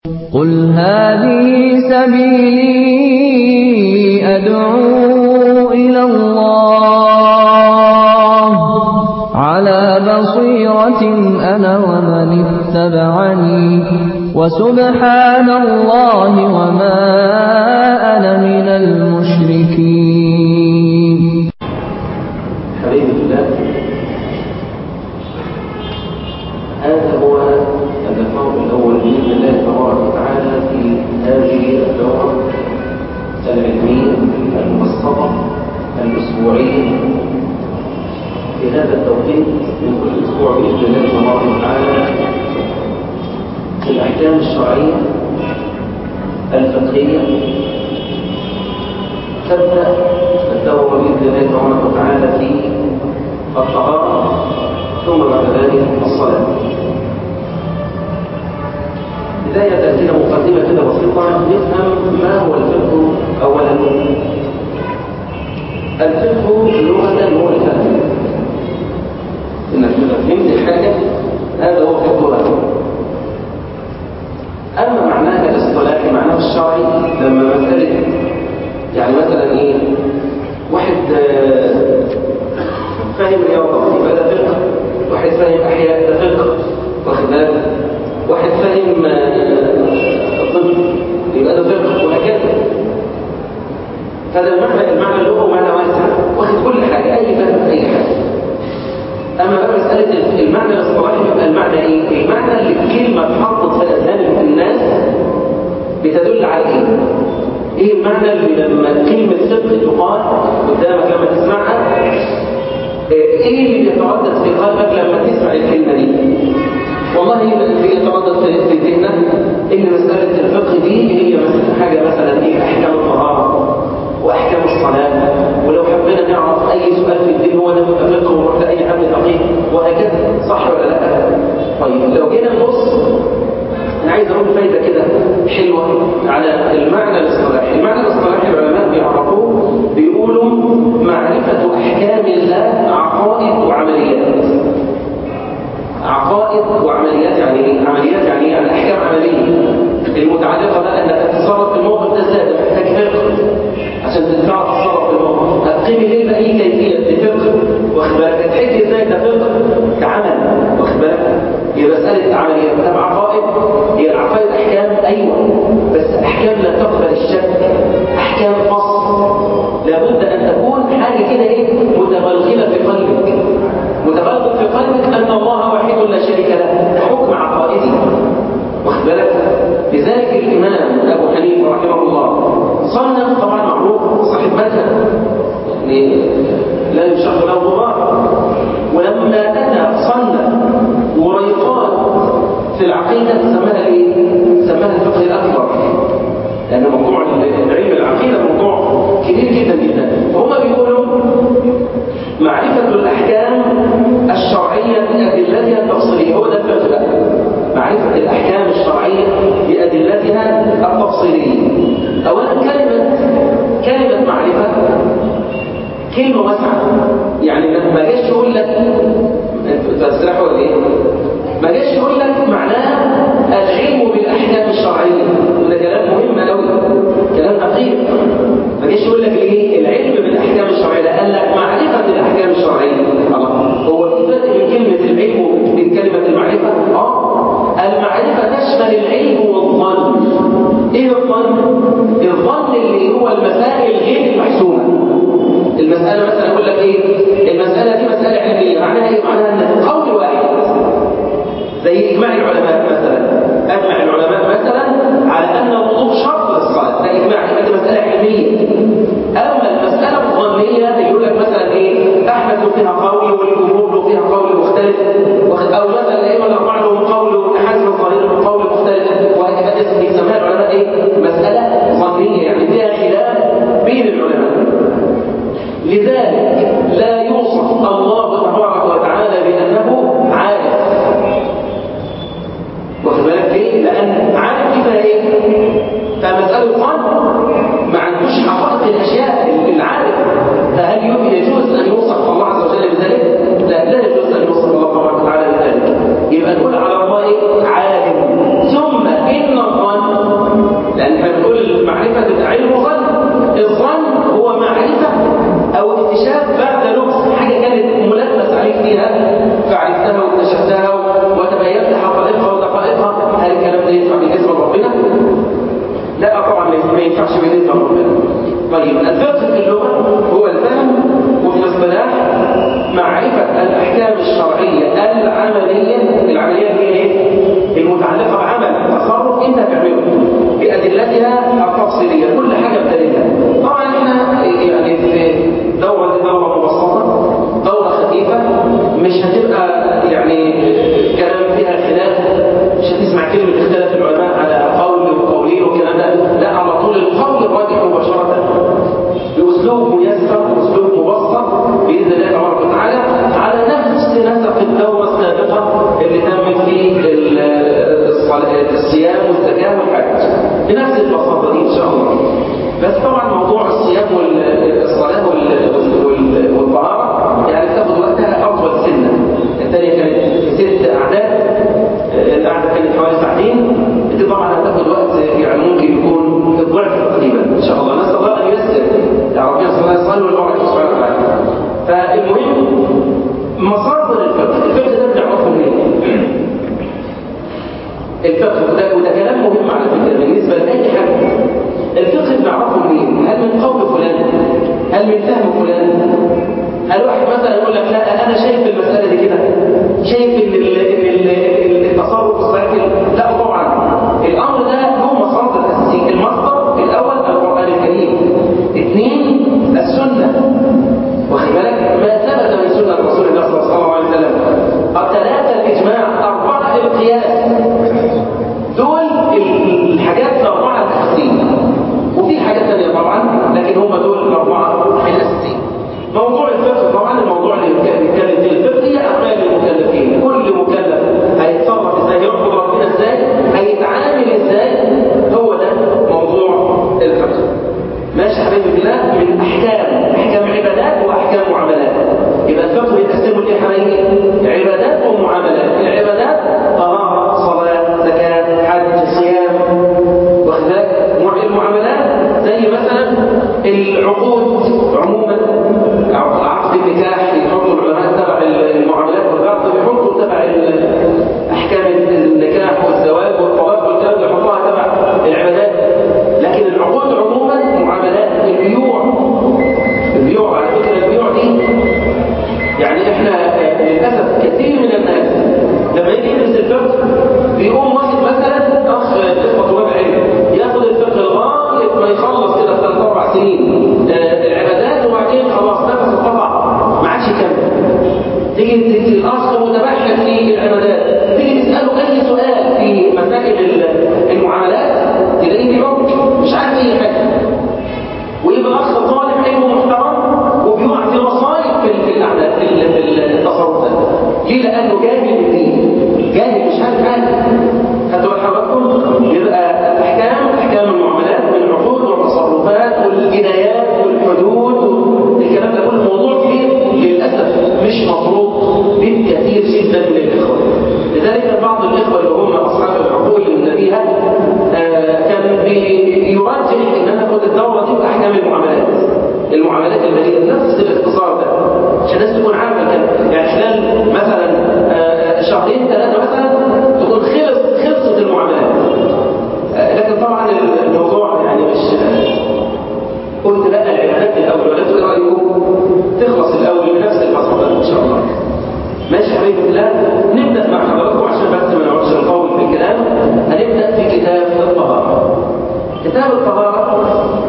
قُلْ هَٰذِهِ سَبِيلِي أَدْعُو إِلَى اللَّهِ ۚ عَلَىٰ بَصِيرَةٍ أَنَا وَمَنِ اتَّبَعَنِي ۖ وَسُبْحَانَ اللَّهِ وَمَا أَنَا مِنَ الْمُشْرِكِينَ حبيبي الله هذا هو اللقاء الأول بإذن الله تبارك وتعالى في هذه الدورة العلمية المبسطة الأسبوعية في هذا التوقيت من كل أسبوع بإذن الله تبارك وتعالى في الأحكام الشرعية الفقهية تبدأ الدورة بإذن الله تبارك وتعالى في الطهارة ثم بعد ذلك الصلاة بداية كده مقدمة كده بسيطة نفهم ما هو الفقه أولا الفقه لغة هو الفهم إنك إذا فهمت الحاجة هذا هو فقهها أما معناها الاصطلاحي معناها الشرعي لما مسألة يعني مثلا إيه واحد فاهم رياضة يبقى ده فقه واحد فاهم أحياء ده فقه واخد بالك واحد فاهم طب يبقى ده فقه وهكذا هذا المعنى المعنى اللغوي معنى واسع واخد كل حاجة أي فهم أي حاجة أما بقى مسألة المعنى الاصطلاحي يبقى المعنى إيه؟ المعنى اللي الكلمة اتحطت في أذهان الناس بتدل على إيه؟ إيه المعنى اللي لما كلمة فقه تقال قدامك لما تسمعها إيه اللي بيتردد في قلبك لما تسمع الكلمة دي؟ والله اللي يتردد في ذهنك إن مسألة الفقه دي هي مثلا حاجة مثلا إيه أحكام الطهارة وأحكام الصلاة ولو حبينا نعرف أي سؤال في الدين هو ده فقه ونروح لأي حد فقيه وهكذا صح ولا لا؟ طيب لو جينا نبص أنا عايز أقول فايدة كده حلوة على المعنى الاصطلاحي المعنى الاصطلاحي العلماء بيعرفوه بيقولوا معرفة أحكام الله عقائد وعمليات عقائد وعمليات يعني ايه؟ عمليات يعني ايه؟ يعني احكام عمليه المتعلقه بقى انك تتصرف في الموقف ده ازاي ده محتاج فقه عشان تعرف تتصرف في الموقف هتقيم الليل باي كيفيه بفقه واخد بالك هتحكي ازاي ده فقه كعمل واخد بالك هي مساله عمليات طب عقائد هي العقائد احكام ايوه بس احكام لا تقبل الشك احكام فصل لابد ان تكون حاجه كده ايه متبلغله في قلبك متبلغ في قلبك ان الله واحد لا شريك له ده حكم عقائدي واخد بالك لذلك الامام ابو حنيفه رحمه الله صنف طبعا معروف صاحب مذهب يعني لا يشق له غبار ولما اتى صنف وريقات في العقيده سماها ايه؟ سماها الفقه الاكبر لان موضوع العلم العقيده موضوع كبير جدا جدا فهم بيقولوا معرفة الأحكام الشرعية بأدلتها التفصيلية هو ده الفقه بقى معرفة الأحكام الشرعية بأدلتها التفصيلية أولا كلمة كلمة معرفة كلمة واسعة يعني ما جاش يقول لك انت تسرحوا ولا ايه؟ ما جاش يقول لك معناها العلم بالأحكام الشرعية وده كلام مهم قوي كلام دقيق ما جاش يقول لك ايه العلم بالاحكام الشرعيه لا قال لك معرفه الاحكام الشرعيه خلاص هو في فرق بين كلمه العلم وبين كلمه المعرفه اه المعرفه تشمل العلم والظن ايه الظن الظن اللي هو المسائل غير المحسومه المساله مثلا يقول لك ايه المساله دي مساله علميه معناها ايه معناها ان قول واحد زي اجماع العلماء مثلا اجمع العلماء مثلا على ان الوضوء شرط للصلاه ده اجماع يبقى دي مساله علميه اما المساله الظنيه يقول لك مثلا ايه احمد له فيها قول والجمهور له فيها قول مختلف او مثلا الائمه الاربعه لهم قول وابن حزم الظاهري له قول مختلف وهكذا بيسميها العلماء ايه مساله ظنيه يعني فيها خلاف بين العلماء لذلك لا يوصف الله تبارك وتعالى بانه عارف واخد بالك ليه؟ لأن عارف كده إيه؟ فمسألة ظن ما عندوش حقائق الأشياء العارف فهل يجوز أن يوصف الله عز وجل بذلك؟ لا لا يجوز أن يوصف الله تبارك وتعالى بذلك يبقى نقول على الله عالم ثم إن الظن المعرفة تبقى علم ظن الظن هو معرفة أو اكتشاف بعد لبس حاجة كانت ملبس عليك فيها فعرفتها واكتشفتها وتبينت حقائقها ودقائقها هل الكلام ده ينفع بالنسبة لربنا؟ لا طبعا ما ينفعش بالنسبة لربنا طيب الفقه في اللغة هو الفهم وفي الاصطلاح معرفة الأحكام الشرعية العملية العملية هي ايه؟ المتعلقة بعمل تصرف انت تعمله بأدلتها التفصيلية كل حاجة بدليلها طبعا احنا يعني في دورة دورة مبسطة دورة خفيفة مش هتبقى يعني كلام فيها خلاف مش هتسمع كلمة اختلاف العلماء على قول وقولين والكلام ده لا على طول القول الراجح مباشرة بأسلوب ميسر وأسلوب مبسط بإذن الله تبارك وتعالى على نفس نسق الدورة السابقة اللي تمت في الصيام والزكاة والحج بنفس البساطة دي إن شاء الله بس طبعا موضوع الصيام والصلاة والطهارة يعني بتاخد وقتها أطول سنة الثانية كانت ست أعداد القعدة كانت حوالي ساعتين دي طبعا هتاخد وقت يعني ممكن يكون الضعف تقريبا إن شاء الله نسأل الله أن ييسر يا رب يسر الله يصلي والبركة سبحانه وتعالى فالمهم مصادر الفقه الفقه ده بنعرفه منين؟ الفقه ده وده كلام مهم على فكرة بالنسبة لأي حد الفقه بنعرفه منين؟ هل من قول فلان؟ هل من فهم فلان؟ هل واحد مثلا يقول لك لا انا شايف المساله دي كده شايف ان ال ان ال التصرف الصحيح لا طبعا الامر ده له مصادر اساسيه المصدر الاول القران الكريم اثنين السنه واخد بالك ما ثبت من سنه رسول الله صلى الله عليه وسلم ثلاثه الاجماع اربعه القياس دول الحاجات الاربعه الاساسيه وفي حاجات ثانيه طبعا لكن هم دول الاربعه الاساسيه موضوع الفقه طبعا الموضوع اللي بنتكلم فيه الفقه هي اعمال المكلفين كل مكلف هيتصرف ازاي يعبد ربنا ازاي هيتعامل ازاي هو ده موضوع الفقه ماشي يا حبيبي بالله من احكام احكام عبادات واحكام معاملات يبقى الفقه يتقسم لايه يا حبيبي عبادات ومعاملات العبادات طهاره صلاه زكاه حج صيام واخد بالك المعاملات زي مثلا العقود عموما عقد النكاح يحطوا العلماء تبع المعاملات والعقد يحطوا تبع احكام النكاح والزواج والطلاق والكلام ده يحطوها تبع العبادات لكن العقود عموما معاملات البيوع البيوع على فكره البيوع دي يعني احنا للاسف كثير من الناس لما يجي يدرس الفقه بيقوم واحد مثلا اخ اخوه طلاب علم ياخد الفقه لغايه ما يخلص كده ثلاث اربع سنين العبادات وبعدين خلاص نفسه قطع ما عادش يكمل تيجي الاخ متبحث في العبادات تيجي تساله اي سؤال في مسائل المعاملات تلاقيه بيعك مش عارف اي حاجه ويبقى اخ طالب علم محترم وبيقع في مصايب في الاعمال في التصرفات ليه لانه جاهل بالدين جاهل مش عارف حاجه خدتوا حضراتكم يبقى الاحكام احكام المعاملات من العقود والتصرفات والجنايات والحدود الكلام ده كله موضوع كبير للاسف مش مفروض بالكثير جدا من الاخوه لذلك بعض الاخوه اللي هم اصحاب العقول النبيهه آه كان بيرجح ان انا اخد الدوره دي باحكام المعاملات المعاملات الماليه نفس الاختصار ده عشان الناس تكون عارفه الكلام يعني خلال مثلا آه شهرين ثلاثه مثلا تكون خلص خلصت المعاملات آه لكن طبعا الموضوع يعني مش قلت لا العبادات الاول ولا ايه رايكم تخلص الاول بنفس البساطه ان شاء الله ماشي يا حبيبي الله نبدا مع حضراتكم عشان بس ما نقعدش نطول في الكلام هنبدا في كتاب الطهاره كتاب الطهاره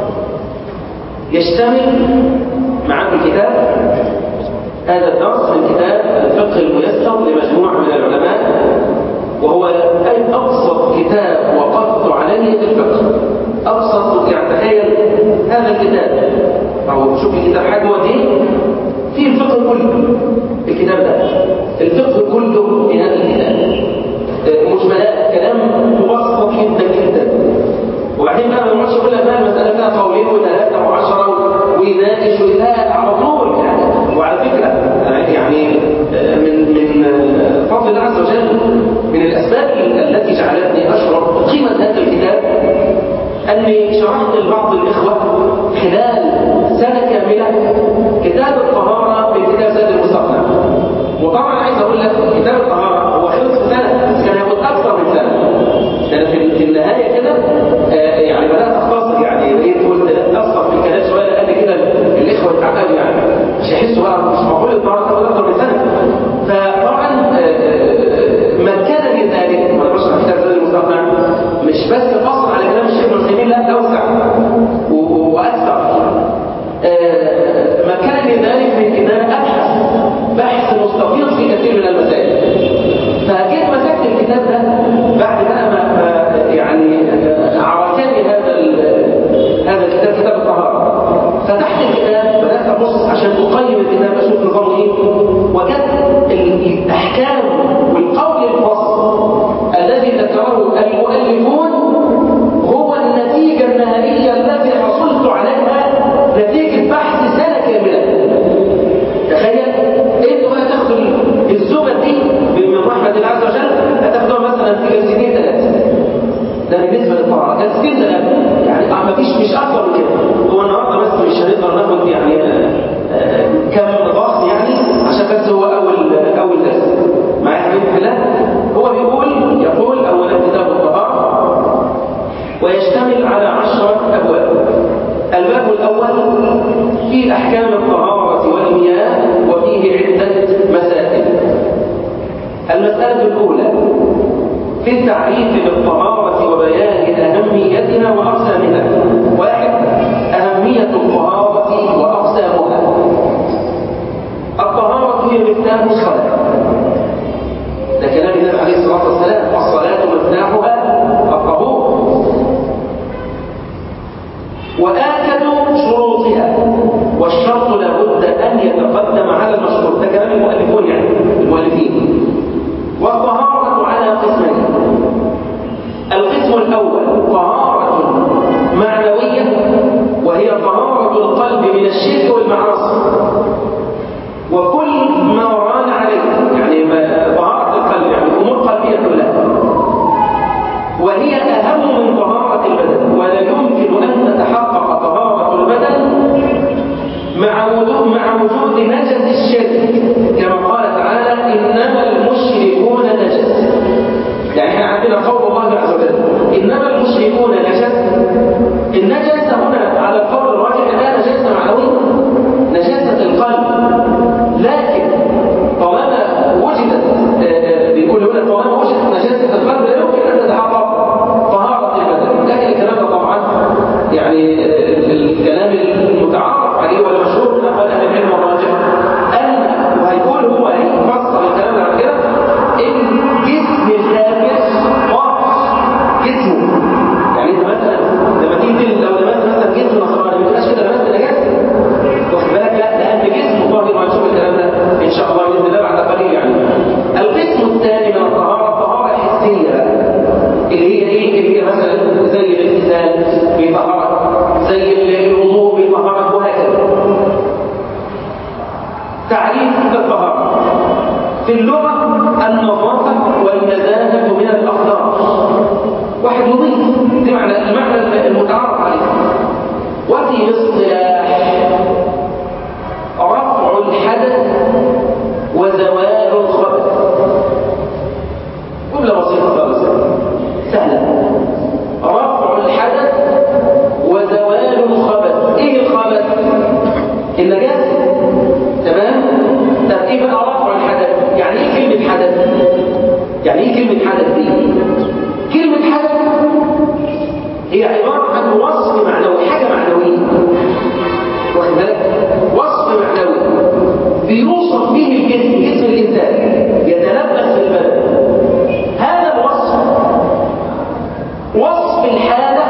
يشتمل معاكم الكتاب هذا الدرس من كتاب الفقه الميسر لمجموعه من العلماء وهو أي أبسط كتاب وقفت عليه في الفقه أبسط يعني تخيل هذا الكتاب أو شوف الكتاب حجمه دي فيه الفقه كله الكتاب ده الفقه كله في هذا الكتاب مجملات كلام مبسط جدا جدا وبعدين بقى ما نقعدش يقول لك بقى المسألة فيها قولين وثلاثة وعشرة ويناقش ويلاقي على طول يعني وعلى فكرة يعني من من فضل الله عز وجل من الأسباب التي جعلتني أشعر بقيمة هذا الكتاب أني شرحت لبعض الإخوة خلال سنة كاملة كتاب الطهارة في كتاب زاد المستقنع وطبعا عايز أقول لك كتاب الطهارة هو خلص في سنة بس كان هياخد أكثر من سنة أنا في في النهاية كده آه، يعني بدأت أختصر يعني بقيت قلت لا أختصر في الكلام شوية لأن كده الإخوة اتعقدوا يعني مش هيحسوا بقى مش معقول الطهارة تاخد أكثر من سنة فطبعا آه، آه، مكنني ذلك وأنا بشرح كتاب زاد المستقنع مش بس قصر على كلام الشيخ ابن عثيمين لا أوسع و- و- وأكثر آه، مكنني ذلك من ان انا ابحث بحث مستفيض في كثير من المسائل فجيت مسكت الكتاب ده بعد بقى ما ما يعني آه، عرفني هذا ال- هذا الكتاب كتاب الطهاره فتحت الكتاب بدات ابص عشان اقيم الكتاب اشوف نظامه ايه وجدت ال- الاحكام والقول الفصل الذي ذكره المؤلفون هو النتيجة النهائية التي حصلت عليها نتيجة بحث سنة كاملة تخيل انتوا بقى تاخدوا الزبد دي من رحمة الله عز وجل هتاخدوها مثلا في جلستين ثلاثة ده بالنسبة للطهارة جلستين ثلاثة يعني ما فيش مش أكثر من كده هو النهارده بس مش هنقدر ناخد يعني آه، آه، كم ضغط يعني عشان بس هو أول أول درس معايا يا حبيبي في الله هو بيقول يقول أولا كتاب الطهارة ويشتمل على عشرة أبواب الباب الأول في أحكام الطهارة والمياه وفيه عدة مسائل المسألة الأولى في التعريف بالطهارة وبيان أهميتها وأقسامها واحد أهمية الطهارة وأقسامها الطهارة هي مفتاح الصلاة ده كلام النبي عليه الصلاة والسلام الصلاة مفتاحها الطهور وآكد شروطها والشرط لابد أن يتقدم على المشروط ده كلام المؤلفون يعني المؤلفين والطهارة على قسمين القسم الأول طهارة معنوية وهي طهارة القلب من الشرك والمعاصي وكل ما ران عليه يعني ما- طهارة القلب يعني أمور قلبية كلها وهي أهم من طهارة البدن ولا يمكن أن تتحقق طهارة البدن مع وجود مع وجود نجس الشرك كما قال تعالى إنما المشركون نجس يعني احنا عندنا قول الله عز وجل إنما المشركون نجس النجاسة هنا على القول الراجح لا نجاسة معنوية نجاسة القلب لكن طالما وجدت آه، آه، بيقول هنا طالما وجدت نجاسة القلب لا يمكن أن تتحقق طهارة البدن لكن الكلام ده طبعا يعني آه، الكلام المتعارف عليه والمشهور من أقوال أهل العلم والراجح أن وهيقول هو هيفسر الكلام ده بعد كده إن جسم الكافر طاهر جسمه يعني انت مثلا لما تيجي تل- لو لمست مثلا جسم نصراني ما تبقاش كده لمست نجاسه واخد بالك لا لان جسمه طاهر وهنشوف الكلام ده ان شاء الله باذن الله بعد قليل يعني القسم الثاني من الطهاره الطهاره الحسيه بقى اللي هي ايه اللي هي مثلا زي الاغتسال بطهاره زي الوضوء بطهاره وهكذا تعريف الطهاره في اللغه النظافه والنزاهه من الاقدار واحد نظيف دي معنى المعنى المتعارف عليه وفي الاصطلاح رفع الحدث وزوال الخبث جملة بسيطة خالص سهلة رفع الحدث وزوال الخبث ايه الخبث النجاسة تمام طب ايه بقى رفع الحدث يعني ايه كلمة حدث يعني ايه كلمة حدث دي كلمة حدث هي عبارة عن وصف معنوي حاجة معنوية واخد بالك وصف معنوي بيوصف به الجسم جسم الإنسان يتلبس في البدن هذا الوصف وصف الحالة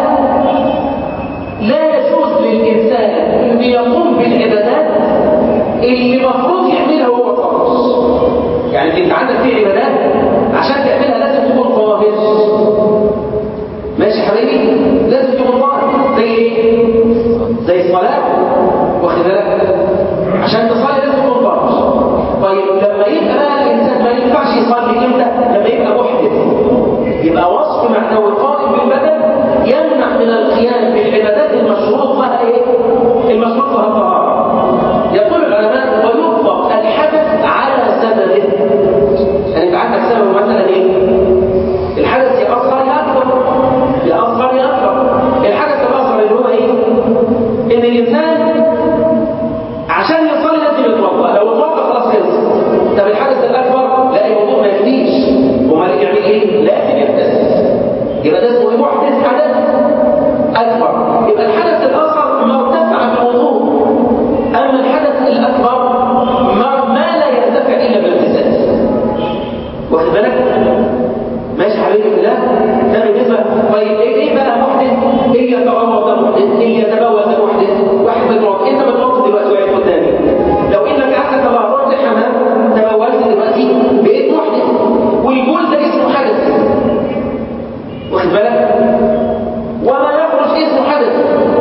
لا يجوز للإنسان أن يقوم بالعبادات اللي المفروض يعملها هو خالص يعني انت عندك في عبادات عشان تعملها لازم تكون طاهر ماشي يا حبيبي لازم تكون طاهر زي ايه زي الصلاه واخد بالك عشان تصلي لازم تكون طاهر طيب لما يبقى بقى الانسان ما ينفعش يصلي امتى لما يبقى محدث يبقى وصف معنوي قائم بالبدن يمنع من القيام العبادات المشروط لها ايه؟ المشروط لها الطهارة يقول العلماء ويطلق الحدث على سببه يعني انت عندك سبب مثلا ايه؟ الحدث يا اصغر يا اكبر يا اصغر يا اكبر الحدث الاصغر اللي هو ايه؟ ان الانسان عشان يصلي لازم يتوضا لو اتوضا خلاص خلص طب الحدث الاكبر لا الوضوء ما يكفيش امال يعمل ايه؟ لازم يغتسل يبقى ده اسمه ايه؟ محدث حدث اكبر يبقى الحدث الاصغر ما ارتفع بالوضوء اما الحدث الاكبر ما, ما لا يرتفع الا بالاغتسال واخد بالك؟ ماشي حبيبي في الله ده بالنسبه طيب ايه ايه بقى محدث؟ ايه يتغوط ده محدث؟ ايه يتبول ده محدث؟ واحد بيتوضا انت بتوضا دلوقتي وقاعد قدامي لو انك قعدت الله رحت الحمام تبولت دلوقتي بقيت محدث والبول ده اسمه حدث واخد بالك؟ وما يخرج اسمه حدث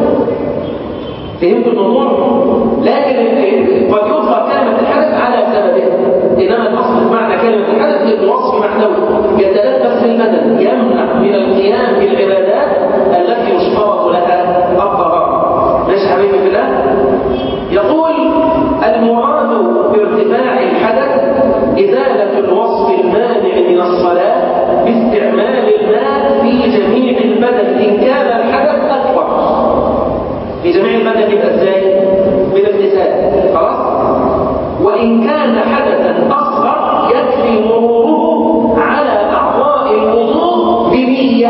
فهمت الموضوع؟ لكن قد يظهر كلمة الحدث على سببه إنما الأصل معنى كلمة الحدث الوصف معنوي يتلبس في البدن يمنع من القيام بالعبادات التي يشترط لها الطهارة ماشي حبيبي في الله؟ يقول المراد بارتفاع الحدث إزالة الوصف المانع من الصلاة باستعمال الماء في جميع البدن إن كان الحدث أكبر في جميع البدن يبقى ازاي؟ بالاغتسال خلاص؟ وإن كان حدثا أصغر يكفي مروره على أعضاء الوضوء بنية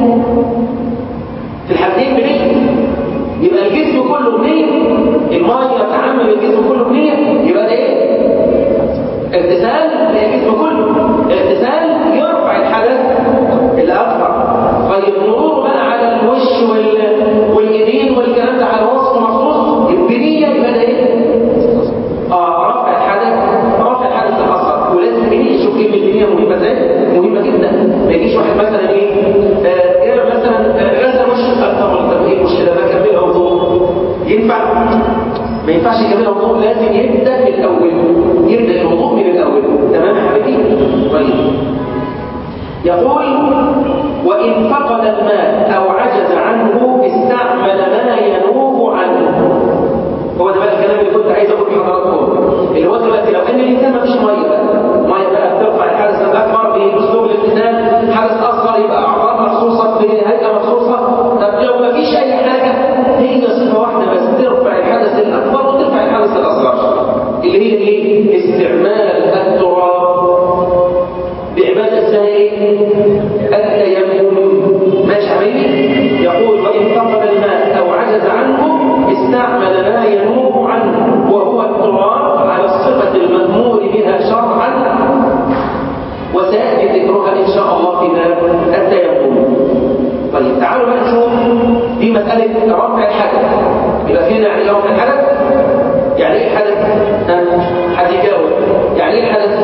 في الحالتين بنية يبقى الجسم كله بنية المية تعمل الجسم كله بنية يبقى ده ايه؟ اغتسال للجسم كله اغتسال يرفع الحدث الأكبر طيب مروره بقى على الوش وال... والايدين والكلام ده على وصف مخصوص البنية يبقى ده ايه؟ اه رفع الحدث رفع الحدث الاصغر ولازم بنية شوف كلمة بنية مهمة ازاي؟ مهمة جدا ما يجيش واحد مثلا ايه؟ آه يعمل مثلا آه، غسل وشه طب طب ايه المشكلة بكملها وضوء ينفع؟ ما ينفعش يكملها وضوء لازم يبدا من الاول يبدا الوضوء من الاول تمام يا حبيبي؟ طيب يقول وإن فقد الماء أو عجز عنه استعمل ما ينوب عنه هو ده بقى الكلام اللي كنت عايز أقول لحضراتكم اللي هو دلوقتي لو أن الإنسان ما فيش مية بقى مية بقى بترفع الحدث الأكبر بأسلوب الاغتسال حدث أصغر يبقى أعضاء مخصوصة بهيئة مخصوصة طب لو ما فيش أي حاجة هي صفة واحدة بس ترفع الحدث الأكبر وترفع الحدث الأصغر اللي هي إيه؟ استعمال التراب بعبادة اسمها ايه؟ التيمم ماشي حبيبي؟ يقول وإن فقد الماء أو عجز عنه استعمل ما ينوب عنه وهو التراب على الصفة المأمور بها شرعا وسيأتي ذكرها إن شاء الله في باب التيمم طيب تعالوا بقى نشوف دي مسألة رفع الحدث يبقى فينا يعني إيه رفع الحدث يعني ايه الحدث؟ ها؟ حد يجاوب يعني ايه الحدث؟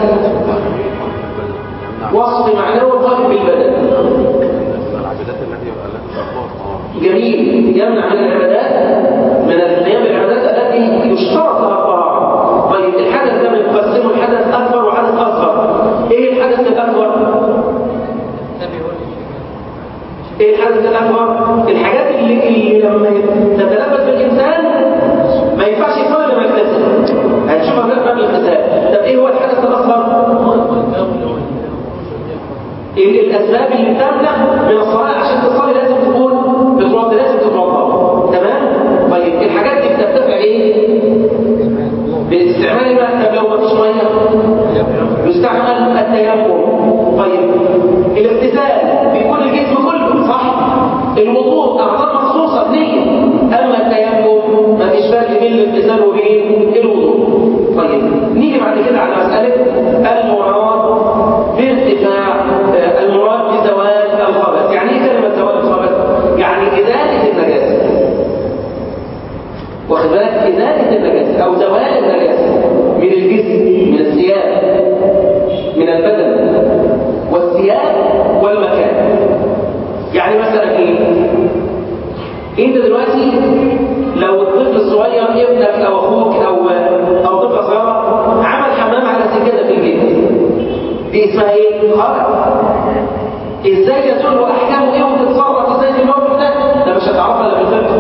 وصف معنوي قائم بالبدن العبادات التي التي ترفع الطهارة جميل يمنع من العبادات من القيام بالعبادات التي يشترط لها الطهارة طيب الحدث ده بنقسمه الحدث أكبر وحدث أصغر إيه الحدث الأكبر؟ إيه الحدث الأكبر؟ الحاجات اللي, اللي لما تتلبس بالإنسان ما ينفعش يصلي لما يغتسل هنشوفها في قبل الاغتسال طب إيه هو الحدث الأصغر؟ ال- الاسباب اللي بتمنع من الصلاه عشان تصلي لازم تكون بتوضى لازم تتوضا تمام طيب الحاجات دي بترتفع ايه باستعمال الماء طب لو ما فيش ميه يستعمل التيمم طيب الاغتسال بيكون الجسم كله صح الوضوء اعضاء مخصوصه بنيه اما التيمم ما فيش فرق بين الاغتسال وبين الوضوء طيب نيجي بعد كده على مساله المراد بارتفاع آه، المراد بزوال الخبث يعني ايه كلمه زوال الخبث يعني ازاله النجاسه واخد بالك ازاله النجاسه او زوال النجاسه من الجسم من الثياب من البدن والثياب والمكان يعني مثلا ايه انت دلوقتي لو الطفل الصغير ابنك او اخوك او او طفله صغيره عمل حمام على سجاده في البيت دي اسمها ايه خطا ازاي يتم احكامه ايه وتتصرف ازاي في الموقف ده ده مش هتعرفها الا بالفقه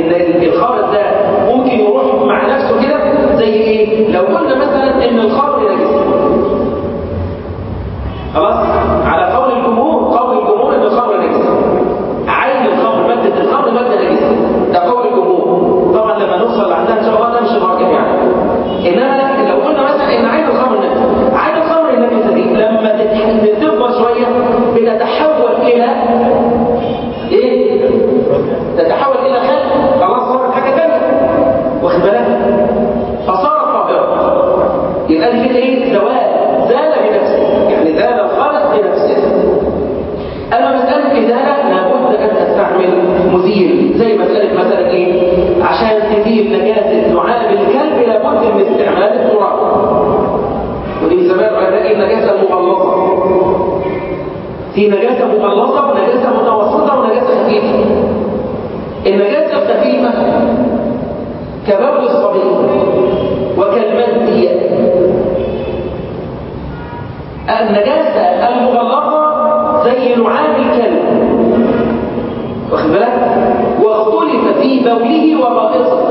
ان الخبث ده ممكن يروح مع نفسه كده زي ايه لو قلنا مثلا ان الخمر نجس خلاص على قول الجمهور قول الجمهور ان الخمر نجس عين الخمر ماده الخمر ماده نجسه ده قول الجمهور طبعا لما نوصل عندها ان شاء الله ده مش الراجح يعني انما لو قلنا مثلا ان عين الخمر نجس عين الخمر النجسه دي لما تتح- تكبر شويه بتتحول الى ايه تتحول الى خل خلاص صارت حاجه ثانيه واخد بالك فصارت طاهره يبقى دي كده ايه زوال زال بنفسه يعني زال الخلق بنفسه اما مساله ازاله لابد ان تستعمل مزيل زي مساله مثلا ايه عشان تزيل نجاسه لعاب الكلب لابد من استعمال التراب ودي من زمان العلماء النجاسه المغلظه في نجاسه مغلظه ونجاسه متوسطه ونجاسه خفيفه النجاسه الخفيفه كبول الصبي وكالمني النجاسة المغلظة زي لعاب الكلب واخد بالك واختلف في بوله وغائطه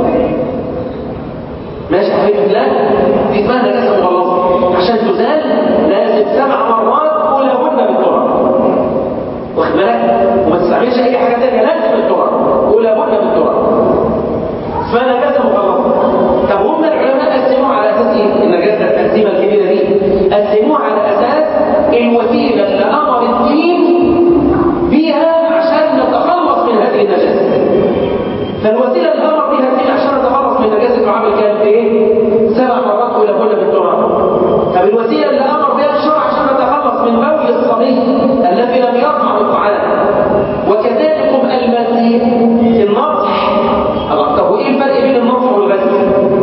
ماشي حبيبي الله دي اسمها نجاسة مغلظة عشان تزال لازم سبع مرات أولهن بالتراب واخد بالك وما تستعملش أي حاجة تانية لازم التراب أولهن بالتراب اسمها نجاسة مغلظة طب هم العلماء قسموها على أساس إيه؟ النجاسة التقسيمة الكبيرة دي قسموها على أساس الوسيلة اللي أمر الدين بيها عشان نتخلص من هذه النجاسة فالوسيلة اللي أمر بها الدين عشان نتخلص من نجاسة لعاب الكلب إيه؟ سبع مرات أولهن بالتراب طب الوسيلة اللي أمر بها الشرع عشان نتخلص من بول الصبي الذي لم يطعم الطعام وكذلك المزي في النطح الله طب وايه الفرق بين النطح والغسل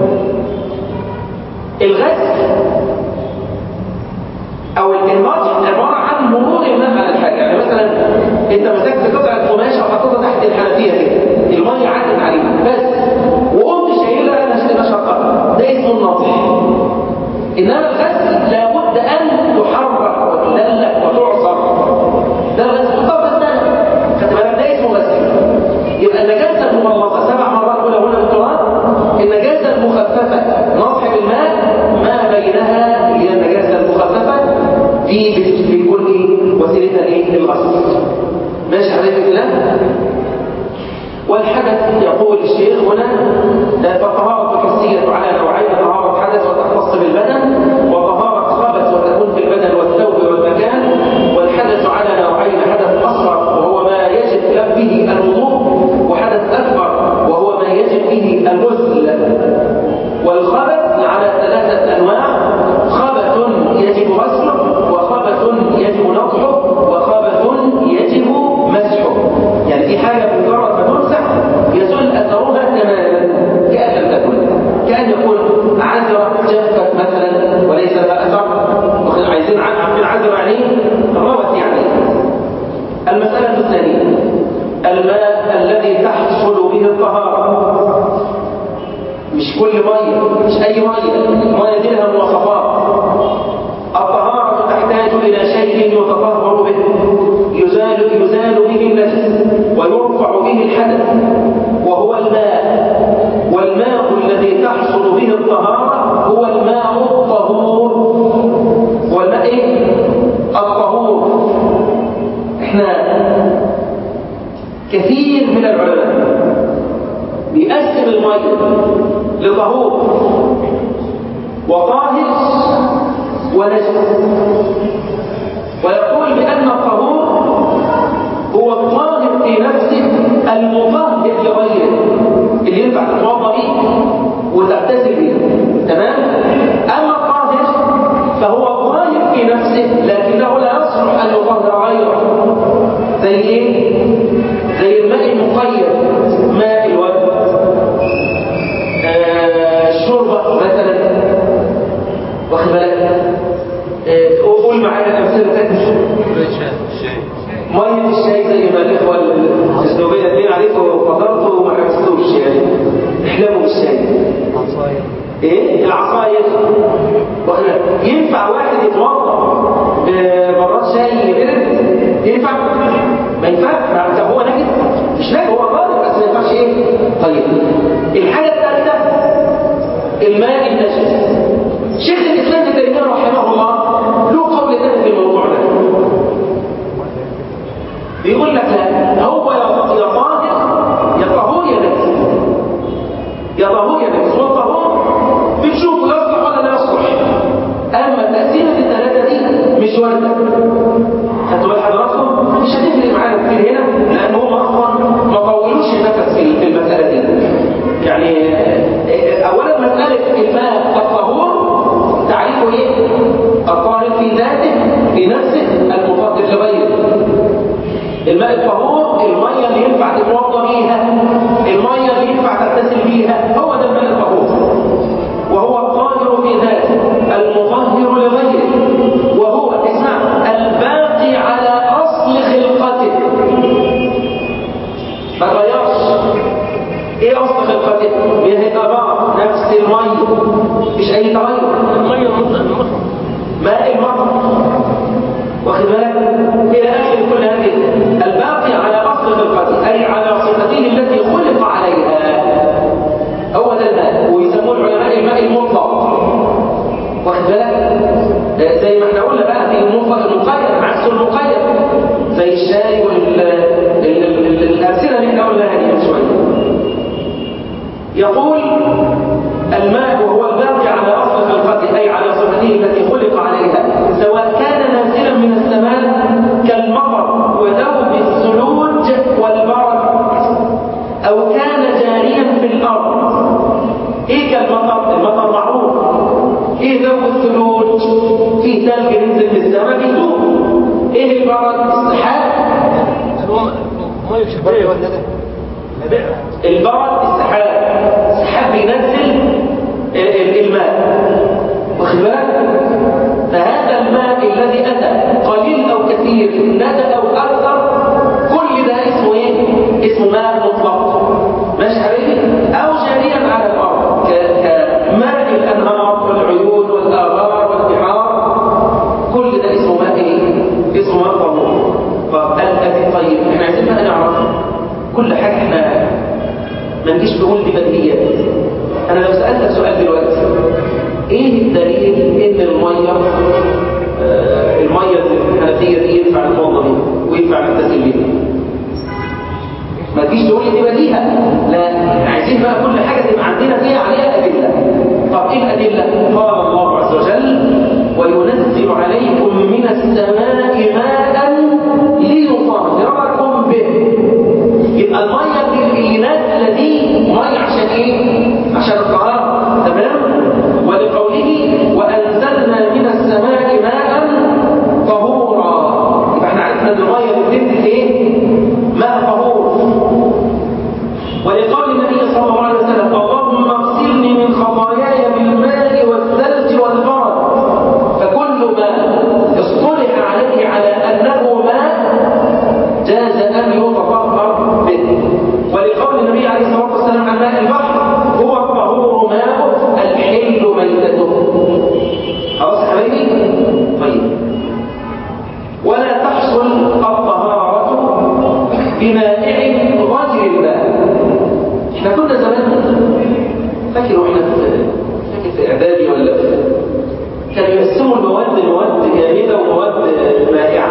الغسل او النطح عباره عن مرور الماء على الحاجه يعني مثلا انت مسكت قطعه قماشه وحطيتها تحت الحنفيه كده الميه عدت عليها بس وقمت شايلها انا شايلها شقه ده اسمه النطح انما الغسل لابد ان تحرك وتدلك وتعصر ده الغسل طب بس ده خدت بالك ده اسمه غسل يبقى النجاسه المغلظه سبع مرات اولهن بالتراب النجاسه المخففه نطح بالماء ما بينها اللي هي النجاسه المخففه دي بيكون ايه وسيلتها ايه الغسل ماشي حضرتك الله والحدث يقول الشيخ هنا فالطهارة الحسية على نوعين طهارة حدث وتختص بالبدن وطهارة خبث وتكون في البدن والثوب والمكان والحدث على نوعين حدث أصغر وهو ما يجب به الوضوء وحدث أكبر وهو ما يجب به الغسل والخبث على ثلاثة أنواع خبث يجب غسله وخبث يجب نطحه وخبث يجب مسحه يعني دي حاجة مجرد ما تمسح يزول أثرها تماما كأن لم تكن كأن يكون عذرة جفت مثلا وليس لها أثر عايزين عارفين عذرة يعني روت يعني المسألة الثانية الماء الذي تحصل به الطهارة مش كل مية مش أي مية المية دي لها مواصفات الطهارة تحتاج إلى شيء يتطهر به يزال يزال به النجس ويرفع به الحدث وهو الماء والماء الذي تحصل به الطهارة هو الماء الطهور هو الماء إيه؟ الطهور احنا كثير من العلماء بيقسم المية لطهور وطاهر ونجس ويقول بأن الطهور هو الطاهر في نفسه المطهر لغيره اللي ينفع تتوضا به وتغتسل به تمام اما الطاهر فهو طاهر في نفسه لكنه لا يصلح ان يطهر غيره زي ايه زي الماء المقيد ماء الورد آه الشوربه مثلا واخد بالك آه قول معايا امثله ثانيه ميه الشاي زي ما الاخوه الاسلوبيه الاثنين عليكم فضلتوا وما حبستوش يعني احلموا بالشاي ايه العصاير واخد ينفع واحد يتوضا بمرات شاي برد ينفع ما ينفعش طب هو نجس مش نجس هو طالب بس ما ينفعش ايه طيب الحاجة الثالثة الماء النجس شيخ الإسلام ابن تيمية رحمه الله له قول ثاني في الموضوع ده بيقول لك لا هو يا يا طاهر يا طهور يا نجس يا طهور يا نجس والطهور بتشوفه يصلح ولا لا يصلح اما تقسيمه الثلاثه دي مش وارده خدتوا بال حضراتكم مش هتفرق معانا كتير هنا لان هم اصلا ما طولوش النفس في في المساله دي يعني آه، اولا مساله الماء الطهور تعريفه ايه الطاهر في ذاته في نفسه المطهر لغيره الماء الطهور الميه اللي ينفع تتوضا بيها الميه اللي ينفع تغتسل بيها هو ده الماء الطهور وهو الطاهر في ذاته المطهر لغيره وهو اسمع الباقي على اصل خلقته ما غيرش ايه اصل خلقته هي الابار نفس الميه مش اي تغير المية المطلق ماء المطر واخد بالك الى اخر كل هذه الباقي على اصل خلقته اي على صفته التي خلق عليها هو ده الماء ويسموه العلماء الماء المطلق واخد بالك آه، زي ما احنا قلنا بقى في المطلق المقيد عكس المقيد زي الشاي والامثله اللي احنا قلناها دي من شويه يقول الماء وهو الباقي على أصل خلقته أي على صفته التي خلق عليها سواء كان نازلا من السماء كالمطر وذوب الثلوج والبرد أو كان جاريا في الأرض إيه كالمطر؟ المطر معروف إيه ذوب الثلوج؟ فيه ثلج ينزل من السماء بيدوب إيه البرد؟ السحاب هو مية شبابية ولا ده؟ البرد السحاب السحاب بينزل ال- ال- الماء واخد بالك فهذا الماء الذي اتى قليل او كثير ندى او اكثر كل ده اسمه ايه اسمه ماء مطلق ماشي حبيبي او جاريا على الارض ك- كماء الانهار والعيون والابار والبحار كل ده اسمه ماء ايه اسمه ماء طهور طب ال- طيب احنا عايزين بقى نعرف كل حاجه احنا ما نجيش نقول دي بديهيات انا لو سالتك سؤال دلوقتي ايه الدليل ان الميه آه، الميه اللي في الحنفيه دي ينفع نتوضا بيها وينفع نغتسل بيها ما تجيش تقول لي دي بديهه لا احنا عايزين بقى كل حاجه تبقى عندنا فيها عليها ادله طب ايه الادله قال الله عز وجل وينزل عليكم من السماء ماء ليطهركم به يبقى الميه اللي اللي نازله دي ميه عشان ايه عشان الطهاره تمام ولقوله وانزلنا من السماء ماء طهورا يبقى احنا عرفنا ان الميه اللي بتنزل ايه ماء طهور ولقول النبي صلى الله عليه وسلم اللهم اغسلني من خطاياي بالماء والثلج والبرد فكل ما اصطلح عليه على انه ماء جاز ان يتطهر به ولقول النبي عليه الصلاه والسلام عن ماء البحر هو الطهور ماء الحل ميتته خلاص يا حبايبي طيب ولا تحصل الطهاره بمائع غير الماء احنا كنا زمان فاكر واحنا في فاكر في اعدادي ولا في كانوا يقسموا المواد لمواد جامده ومواد مائعه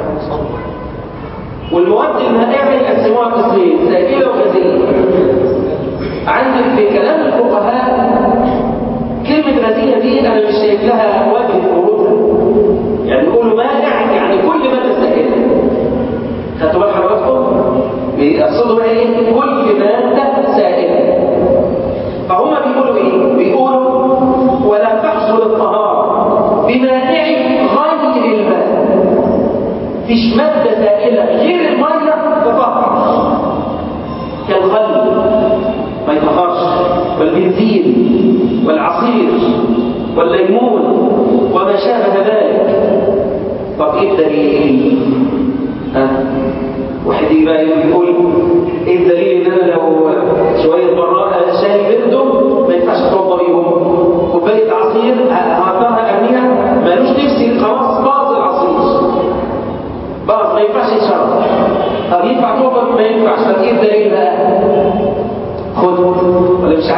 والمواد المائعه يقسموها قسمين سائله وغازيه عندك في كلام الفقهاء كلمه غازيه دي انا مش شايف لها وجه خروجها يعني يقولوا مائع يعني كل ماده سائله خدتوا بال حضراتكم بيقصدوا بقى ايه كل ماده سائله فهم بيقولوا ايه بيقولوا ولا تحصل الطهاره بمانع غير الماء فيش ماده سائله غير الميه تطهر كالغل ما يطهرش والبنزين والعصير والليمون وما شابه ذلك طب ايه الدليل ها واحد يجي بقى يقول ايه الدليل ان انا لو شويه براءه شاي برده ما ينفعش اتوضى بيهم كوبايه عصير هحطها ارميها مالوش نفسي خلاص باظ العصير باظ ما ينفعش يتشرب طب ينفع توضى ما ينفعش طب ايه الدليل بقى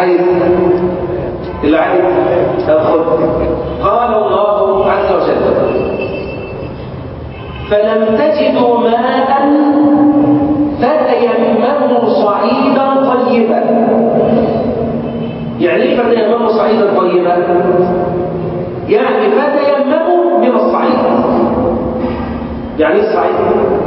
عايز اللي عايز خد قال الله عز وجل فلم تجدوا ماء فتيمموا صعيدا طيبا يعني ايه فتيمموا صعيدا طيبا يعني فتيمموا من الصعيد يعني ايه الصعيد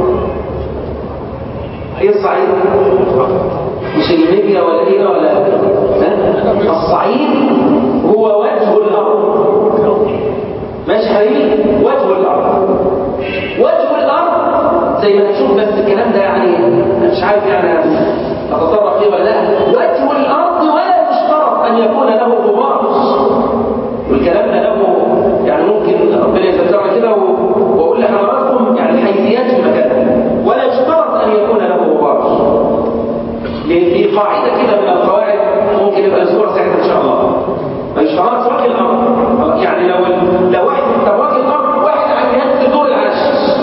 ايه الصعيد مش الليبيا ولا ايه ولا ها؟ الصعيد هو وجه الارض ماشي حبيبي وجه الارض وجه الارض زي ما تشوف بس الكلام ده يعني مش عارف يعني اتطرق ليه ولا لا وجه الارض ولا يشترط ان يكون له غبار والكلام ده له يعني ممكن ربنا يذكرنا كده و- واقول لحضراتكم يعني الحيثيات في مكانها ولا يشترط ان يكون له غبار لان في قاعده كده من القواعد ممكن يبقى الاسبوع ساعتها ان شاء الله ما يشترطش وجه الارض يعني لو لو واحد طب وجه الارض واحد عايز في دور العش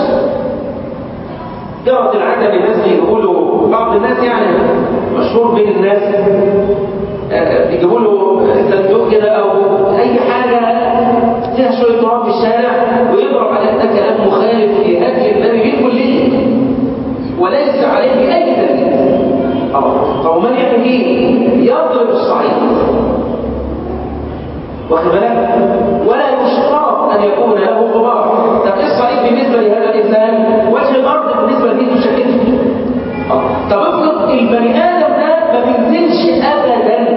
جرت العاده ان الناس يقولوا بعض الناس يعني مشهور بين الناس آه، يجيبوا له صندوق كده او اي حاجه فيها شويه تراب في الشارع ويضرب عليه ده كلام مخالف لهدي النبي بالكليه وليس عليه اي دليل اه طب من يعمل ايه؟ يضرب الصعيد واخد بالك ولا يشترط ان يكون له غبار طب ايه الصعيد بالنسبه لهذا الانسان وجه الارض بالنسبه لبيته شقته آه. طب افرض البني ادم ده ما بينزلش ابدا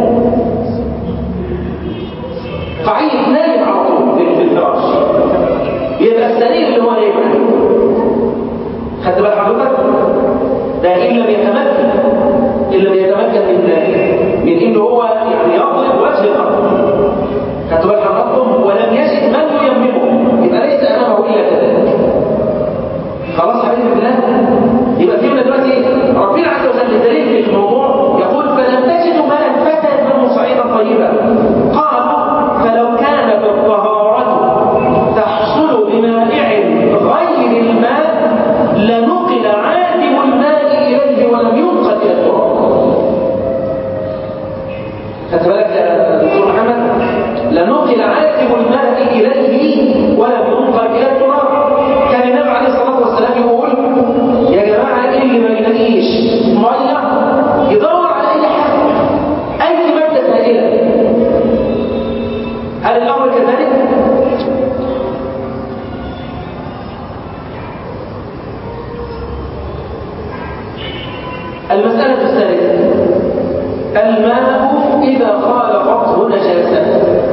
قعيد نايم على طول في- في الفراش يبقى السرير اللي هو نايم عليه خدت بال حضرتك ده ان لم يتمكن ان لم يتمكن من من انه هو يعني يضرب وجه الارض خدت بال حضراتكم ولم يجد من ييممه يبقى ليس امامه الا كذلك خلاص حبيبي بالله يبقى فهمنا دلوقتي ايه ربنا عز وجل الدليل في الموضوع يقول فلم تجدوا ماء فتيمموا صعيدا طيبا قالوا فلو كانت الطهارة تحصل بمائع غير الماء لنقل عادم الماء إليه ولم ينقل إلى التراب خدت بالك يا دكتور محمد لنقل عادم الماء إليه ولم ينقل إلى التراب كان النبي عليه الصلاة والسلام يقول يا جماعة إيه اللي ما يلاقيش مية يدور على أي حاجة أي مادة سائلة هل الأمر كذلك؟ المسألة الثالثة الماء إذا خالطته نجاسة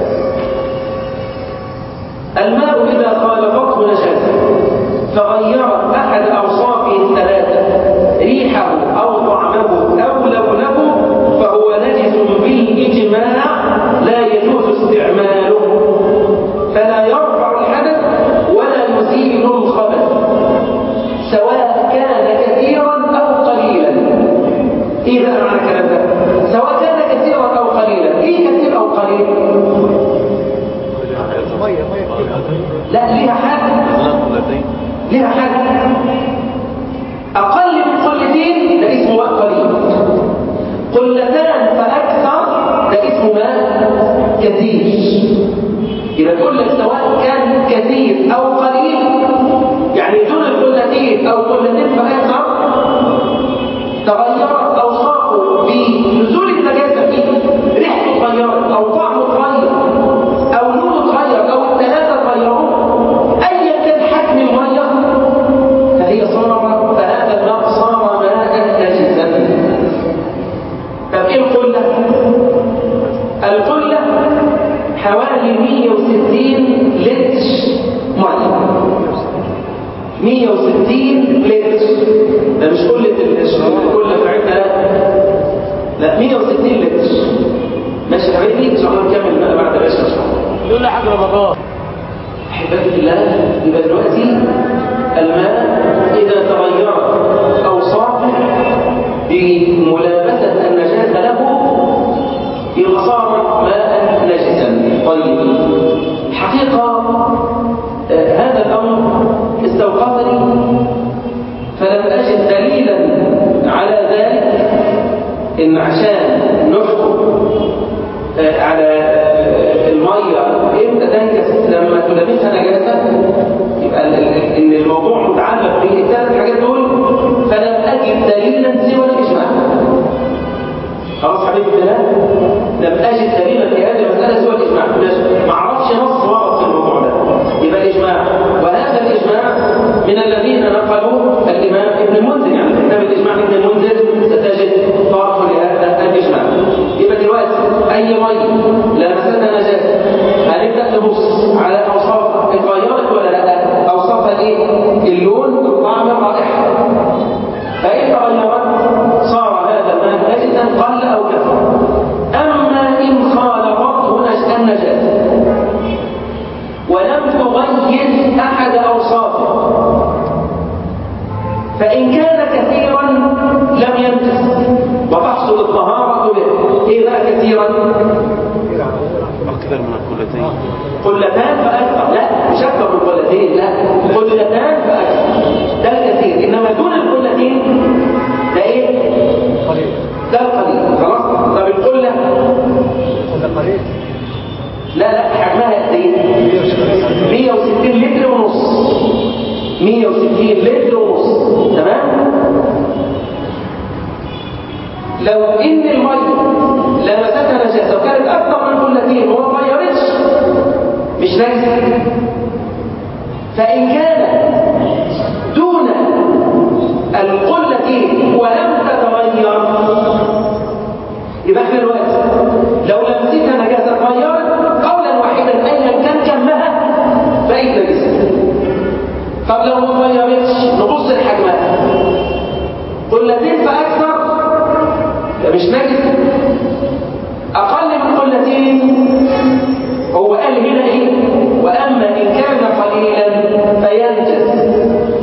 الماء إذا خالطته نجاسة فغيرت أحد أوصافه الثلاثة ريحه أو طعمه أو لونه فهو نجس بالإجماع لا يجوز استعماله فلا يرفع الحدث ولا يزيل الخبث سواء كان كثيرا أو قليلا إيه بقى معنى الكلام ده؟ سواء كان كثيرا أو قليلا إيه كثير أو قليل؟ لا ليها حد ليها حد أقل من قلتين ده اسمه ماء قليل قلتان فأكثر ده اسمه ماء كثير يبقى تقول لك سواء كان كثير أو قليل يعني دون القلتين أو قلتين فأكثر تغيرت أوصافه بنزول النجاسة فيه ريحته اتغيرت أو طعمه اتغير أو لونه اتغير أو الثلاثة اتغيروا أيا كان حجم المية فهي صار فهذا الماء صار ماء نجسا طب ايه القلة؟ القلة حوالي 160 لتر مية 160 لتر ده مش قلة القلة بتاعتنا لا لا 160 لتر ماشي يا حبيبي ان شاء الله نكمل بقى بعد العشاء ان شاء الله يقول لي حاجه رمضان احبتي في الله يبقى دلوقتي الماء اذا تغيرت اوصافه بملابسه النجاسه له يبقى صار ماء نجسا طيب حقيقه آه، هذا الامر استوقفني فلم اجد دليلا على ذلك ان عشان نحكم يميز أحد أوصافه فإن كان كثيرا لم ينجس وتحصل الطهارة به إيه بقى كثيرا؟ أكثر من الكلتين قلتان فأكثر لا مش أكثر من قلتين لا قلتان فأكثر ده الكثير إنما دون القلتين ده إيه؟ قليل ده القليل خلاص طب القلة قلنا قليل لا لا حجمها قد ايه 160 لتر ونص 160 لتر ونص تمام لو ان الميه لمستها نجاسه وكانت اكثر من قلتين وما اتغيرتش مش نجسه فان كان دون القلتين ولم تتغير يبقى احنا دلوقتي لو لمستها نجاسه اتغيرت قولا واحدا ايا كان كمها فايه نجسه طب لو ما اتغيرتش نبص لحجمها قلتين فاكثر يبقى مش نجسه اقل من قلتين هو قال هنا ايه واما ان كان قليلا فينجس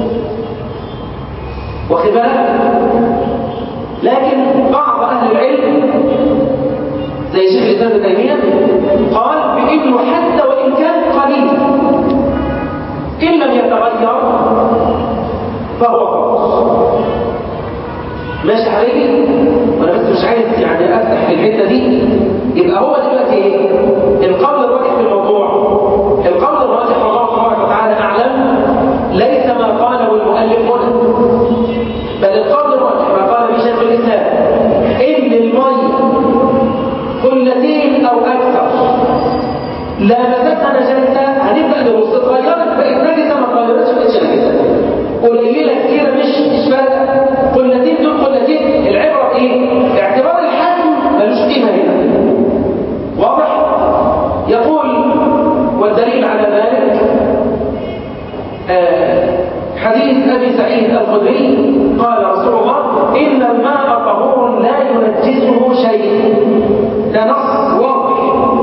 واخد بالك لكن بعض اهل العلم زي شيخ الاسلام ابن تيميه قال بانه حتى وان كان قليل ان لم يتغير فهو فرض ماشي حبيبي وانا بس مش عايز يعني افتح الحته دي يبقى هو دلوقتي ايه القول الراجح في الموضوع القول الراجح والله تبارك وتعالى اعلم ليس ما قاله المؤلف هنا بل القول الراجح ما قال به شيخ الاسلام ان الميه قلتين او اكثر لا مستها نجاسه هنبدا نبص اتغيرت بقت نجسه ما اتغيرتش بقتش نجسه قليله كتيره مش مش فارقه قلتين دول قلتين العبره بايه؟ اعتبار الحجم ملوش قيمه هنا واضح؟ يقول والدليل على ذلك آه حديث ابي سعيد الخدري قال رسول الله ان الماء طهور لا ينجسه شيء ده نص واضح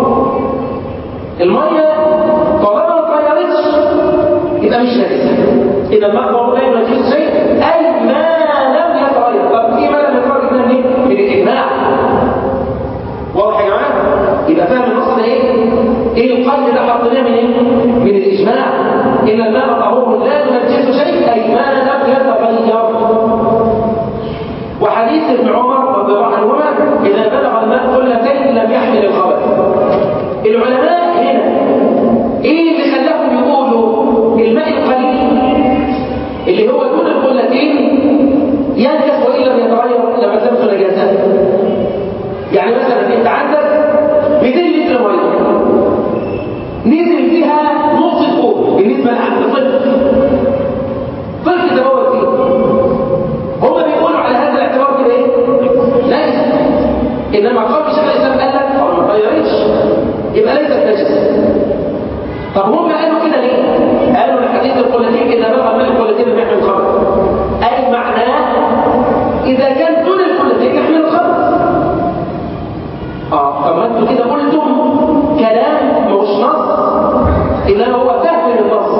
الميه طالما ما اتغيرتش يبقى مش نجسه اذا الماء طهور لا ينجسه شيء اي ما لم يتغير طب في ما لم يتغير ده منين؟ من الاجماع واضح يا جماعه يبقى فاهم النص ده ايه ايه القيد اللي حطيناه من ايه من الاجماع ان الماء طهور لا ينجسه شيء اي ما لم يتغير وحديث ابن عمر رضي الله عنهما اذا بلغ الماء قلتين لم يحمل الخبث العلماء هنا ايه اللي خلاهم يقولوا الماء القليل اللي هو دون القلتين ينجس وان لم يتغير لما تلبسه نجاسات يعني مثلا انت عندك 200 لتر ميه نزل فيها نص فوق بالنسبه لعند طفل طفل تبول فيه هم بيقولوا على هذا الاعتبار كده ايه؟ نجس انما قول شيخ الاسلام قال لك او ما غيرتش يبقى ليست نجس طب هم قالوا كده ليه؟ قالوا لحديث القلتين اذا بلغ الماء القلتين لم يحمل الخبر اي معناه اذا كان دون القلتين يحمل الخبر اه طب ما انتوا كده قلتم كلام مش نص انما هو فهم النص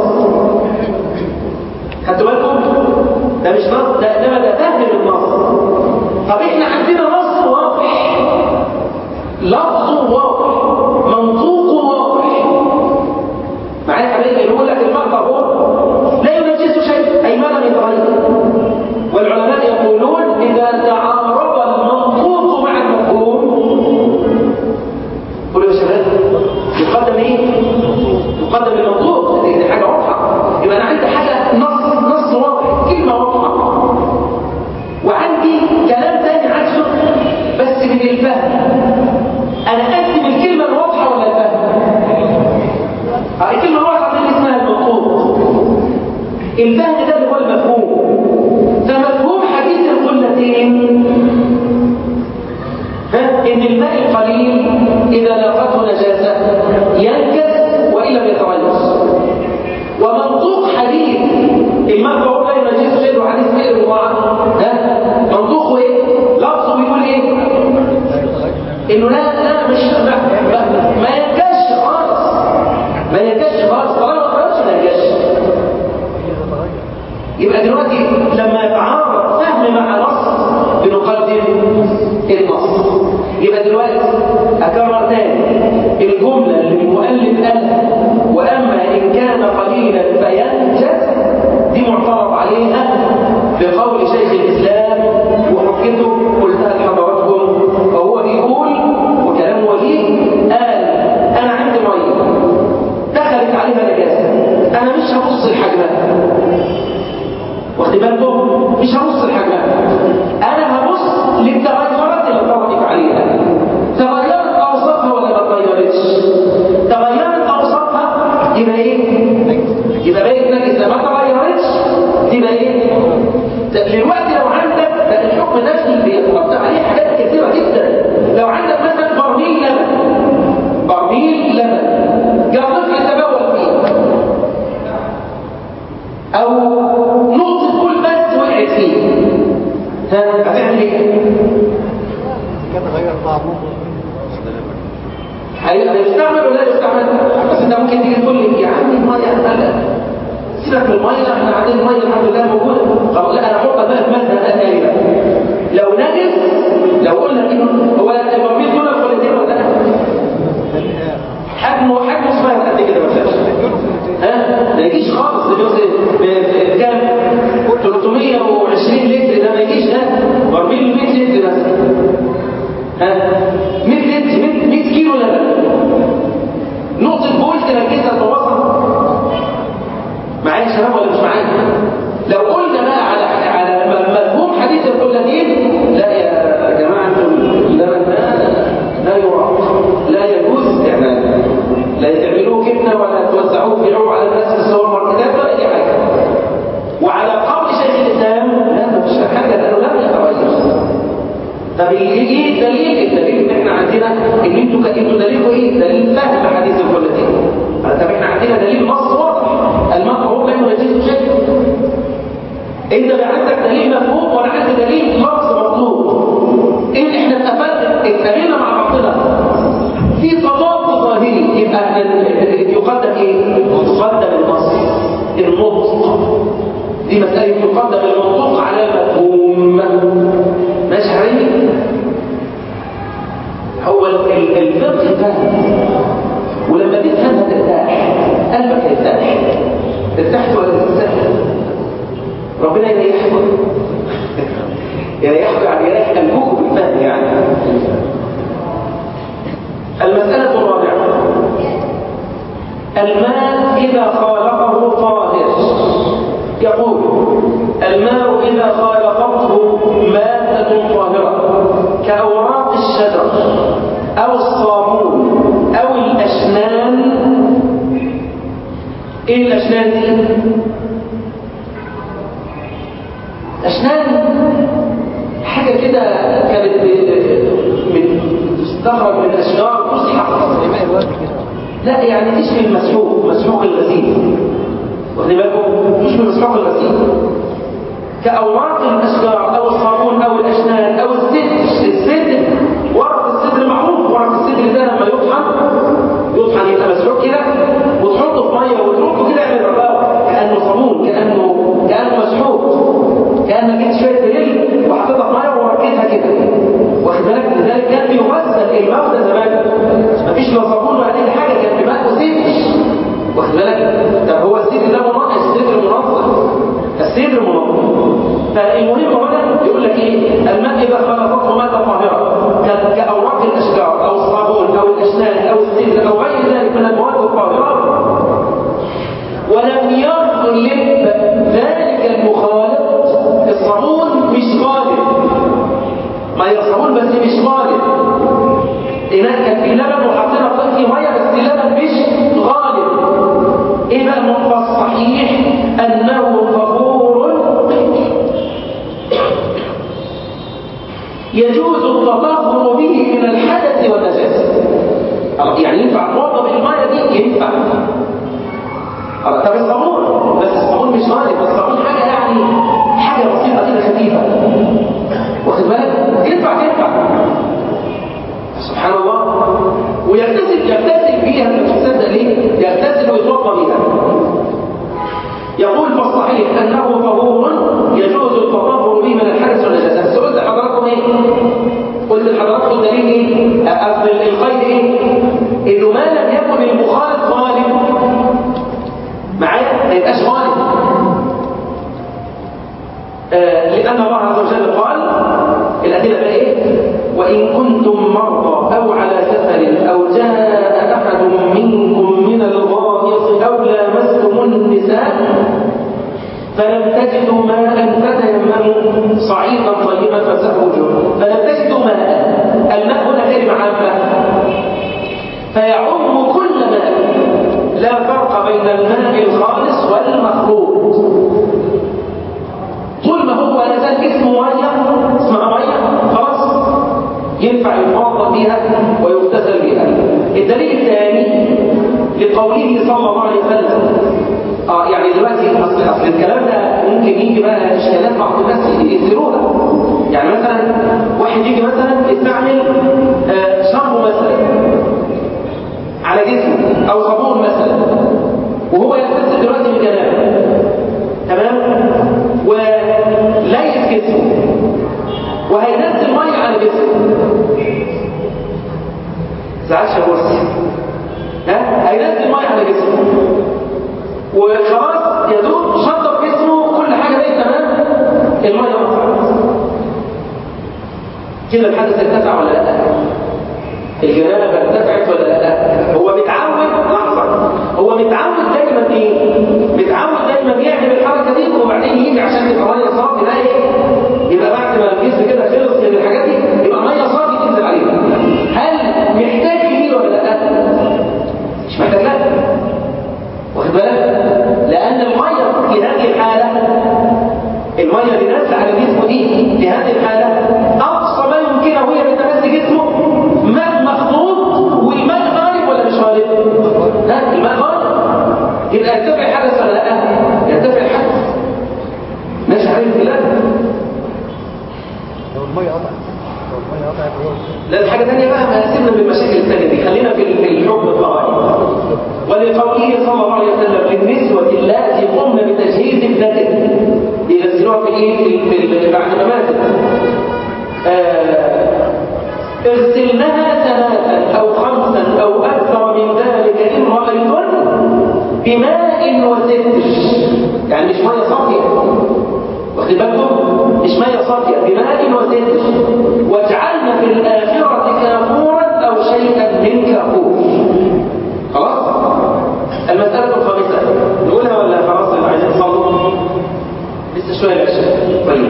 خدتوا بالكم ده مش نص ده انما ده فهم النص طب احنا عندنا نص واضح لفظه واضح منطوقه واضح معايا حبيبي يقول لك الماء طهور لا ينجسه شيء اي ما لم يتغير والعلماء يقولون اذا تعارض المنطوق مع المفهوم قولوا يا شباب يقدم ايه يقدم المنطوق دي دي حاجه واضحه يبقى انا عندي حاجه نص نص واضح كلمه واضحه وعندي كلام تاني عكسه بس من الفهم انا اكتب الكلمه الواضحه ولا الفهم اه الكلمه الواضحه دي اللي اسمها المنطوق الفهم ده اللي هو المفهوم فمفهوم حديث القلتين ها؟ ان الماء القليل اذا لاقته نجاسه ينكس وان لم يتغير ومنطوق حديث الماء فهو لا ينجسه شيء وحديث بئر المضاعف ها منطوقه ايه لفظه بيقول ايه انه لا لا مش ما, ما, ما ينكش خالص ما ينكش خالص طالما ما اتغيرش الجملة اللي المؤلف قالها وأما إن كان قليلا فينجز دي معترض عليها بقول شيخ الإسلام وحجته قلتها لحضراتكم فهو بيقول وكلام وجيه قال أنا عندي مية دخلت عليها نجاسة أنا مش هبص لحجمها واخد بالكم مش هبص لحجمها أنا هبص للتغيرات اللي طرقت عليها تغيرت أوصافها ولا ما اتغيرتش تغيرت أوصافها يبقى إيه؟ يبقى بقت نجسة ما تغيرتش تبقى إيه؟ دلوقتي لو عندك ده الحكم نفسي بيتحط عليه حاجات كثيرة جدا لو عندك مثلا برميل لبن برميل لبن جاء طفل يتبول فيه أو نقطة كل بس وقعت فيه ها هتعمل ايه؟ كان غير طعمه هي- هيستعمل ولا لا يستعمل؟ بس انت ممكن تيجي تقول لي يا عم الميه انا سيبك من الميه احنا عندنا الميه الحمد لله موجوده خلاص لا انا احطها بقى في مادة تاني بقى لو نجس لو قلنا كده هو البرميل دول الكوليتين ولا لا؟ حجمه حجمه صغير قد كده ما فيهاش ها ما يجيش خالص ده بيوصل ب- بكام 320 لتر ده ما يجيش ها برميل 100 لتر بس ها 100 لتر 100 100 كيلو لبن نقطة بول تركزها في الوسط معايا يا شباب ولا مش معايا لو قلنا بقى على على م- مفهوم حديث القلتين لا يا جماعة انتم اللبن ده لا يراق لا يجوز استعماله لا تعملوه جبنة ولا توزعوه بيعوه على الناس في السوبر ماركتات ولا اي حاجة وعلى قول شيخ الاسلام لا مفيش حاجة لانه لم يتغير طب ايه الدليل؟ الدليل ان احنا عندنا ان انتوا ك- انتوا دليلكم ايه؟ دليل فهم حديث القلتين. طب احنا عندنا دليل نص واضح الماء هو لا ينجسه شيء. انت بقى عندك دليل مفهوم وانا عندي دليل لفظ مطلوب. ان احنا اتفقنا اتفقنا مع بعضنا في تضاد ظاهري يبقى احنا يقدم ايه؟ يقدم النص النطق دي مسألة يقدم المنطوق على المفهوم ماشي حبيبي هو ال- ال- الفقه فهم ولما تفهم هترتاح قلبك هيرتاح ارتحت ولا ترتاح ربنا يريحكم يريحكم يعني يريح قلبكم بالفهم يعني المسألة الرابعة الماء إذا خالقه طاهر يقول الماء إذا خالقته مادة طاهرة كأوراق الشجر أو الصابون أو الأشنان إيه الأشنان دي؟ أشنان حاجة كده كانت تستخرج من أشجار تسحق الماء الوارد كده لا يعني مش من المسحوق مسحوق الغسيل واخد بالكم مش من مسحوق الغسيل كأوراق الأشجار أو الصابون أو الأشنان أو السدر السدر ورق السدر معروف ورق السدر ده لما يطحن يطحن يبقى مسحوق كده وتحطه في ميه وتركه كده يعمل رباوة كأنه صابون كأنه كأنه مسحوق كأنك جبت شوية بليل وحطيتها في ميه وركيتها كده واخد بالك لذلك كان بيغسل الموتى زمان مفيش لا صابون ولا اي حاجه كان بماء وسدر واخد بالك طب هو السدر ده منظم السدر منظم السدر منظم فالمهم هنا يقول لك ايه الماء اذا خلطته ماده طاهره ك- كاوراق الاشجار او الصابون او الاشنان او السدر او غير ذلك من المواد الطاهره ولم يغلب ذلك المخالط الصابون مش غالب ما هي الصابون بس مش غالب هناك كان في لبن وحطينا فيه ميه بس اللبن مش غالب ايه بقى النقطه الصحيح انه طهور يجوز التطهر به من الحدث والنجاسه الله، يعني ينفع توضا بالميه دي ينفع الله، طب الصابون بس الصابون مش غالب الصابون حاجه يعني حاجه بسيطه كده خفيفه واخد بالك ينفع تنفع سبحان الله ويغتسل يغتسل بيها مش تصدق لم تجدوا ماء فتيمموا صعيدا طيبا فامسحوا وجوهكم فلم تجدوا ماء الماء هنا كلمه عامه فيعم كل ماء لا فرق بين الماء الخالص والمخلوط طول ما هو لا زال اسمه ميه اسمها ميه خلاص ينفع يتوضا بها ويغتسل بها الدليل الثاني لقوله صلى الله عليه وسلم اه يعني دلوقتي اصل اصل الكلام ده ممكن يجي بقى اشكالات بعض الناس يثيروها يعني مثلا واحد يجي مثلا يستعمل آه شامبو مثلا على جسمه او صابون مثلا وهو يغتسل دلوقتي بجنابه تمام وليس جسمه وهينزل ميه على جسمه زعلش يا مرسي ها هينزل ميه على جسمه وخلاص يا دوب شطب جسمه كل حاجه بقت تمام الميه قطعت كده الحدث ارتفع ولا لا الجنابه ارتفعت ولا لا هو متعود لحظه هو متعود دايما ايه متعود دايما يعمل الحركه دي وبعدين يجي عشان تبقى ميه صافي لا ايه يبقى بعد ما الجسم كده خلص من الحاجات دي يبقى ميه صافي تنزل عليها هل محتاج ليه ولا لا مش محتاج لا واخد بالك لان الميه في هذه الحاله الميه اللي نازله على جسمه دي في هذه الحاله اقصى ما يمكنه وهي بتمس جسمه ماء مخلوط والماء غالب ولا مش غالب؟ لا الماء غالب يبقى يرتفع الحدث ولا لا؟ يرتفع الحدث ماشي عليه الكلام لو المية قطعت لو المية قطعت هو لا الحاجة تانية بقى ما سيبنا من المشاكل التانية دي خلينا في في الحكم القرآني ولقوله صلى الله عليه وسلم للنسوة اللاتي قمن بتجهيز ابنتك يغسلوها في الايه في, في, في بعد ما ماتت آه اغسلنها ثلاثا او خمسا او اكثر من ذلك ان رايتن بماء وستر يعني مش ميه صافيه واخد بالكم مش ميه صافيه بماء وستر واجعلنا في الاخره كافورا او شيئا من كافور خلاص المساله الخامسه نقولها ولا خلاص اللي عايزين نصلوا لسه شويه العشاء طيب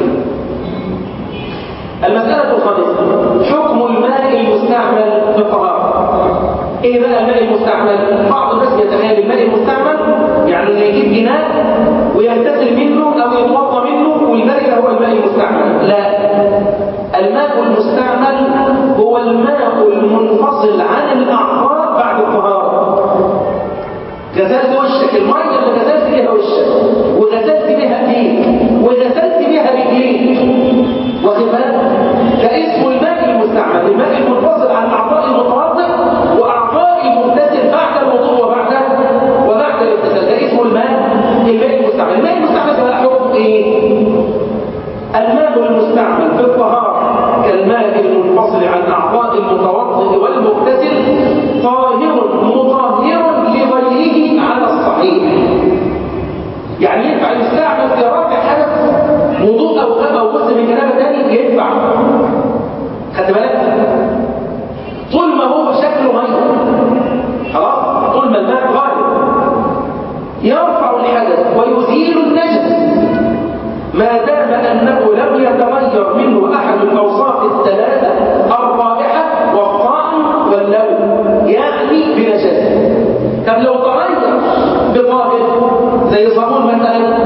المسألة الخامسة حكم الماء المستعمل في الطهارة ايه بقى الماء المستعمل بعض الناس يتخيل الماء المستعمل يعني اللي يجيب اناء ويغتسل منه او يتوضا منه والباقي ده هو الماء المستعمل لا الماء المستعمل هو الماء المنفصل عن الاعضاء بعد الطهاره غسلت وشك الميه اللي غسلت بيها وشك وغسلت بيها ايديك وغسلت بيها رجليك واخد بالك ده اسمه الماء المستعمل الماء المنفصل عن اعضاء المتوضئ واعضاء المغتسل بعد الوضوء وبعد وبعد الاغتسال ده اسمه الماء الماء المستعمل الماء المستعمل بقى حكم ايه الماء المستعمل في الطهاره كالماء المنفصل عن اعضاء المتوضئ والمغتسل طاهر مطهر لغيره على الصحيح يعني ينفع يستعمل في رفع حدث وضوء او غاب او جزء من جنابه تاني ينفع خدت بالك طول ما هو شكله ميه خلاص طول ما الماء غالب يرفع الحدث ويزيل النجس ما دام انه لم يتغير منه احد الاوصاف الثلاثه الرائحه والطعم واللون يعني بنجاسه طب لو تغير بطاهر زي صابون مثلا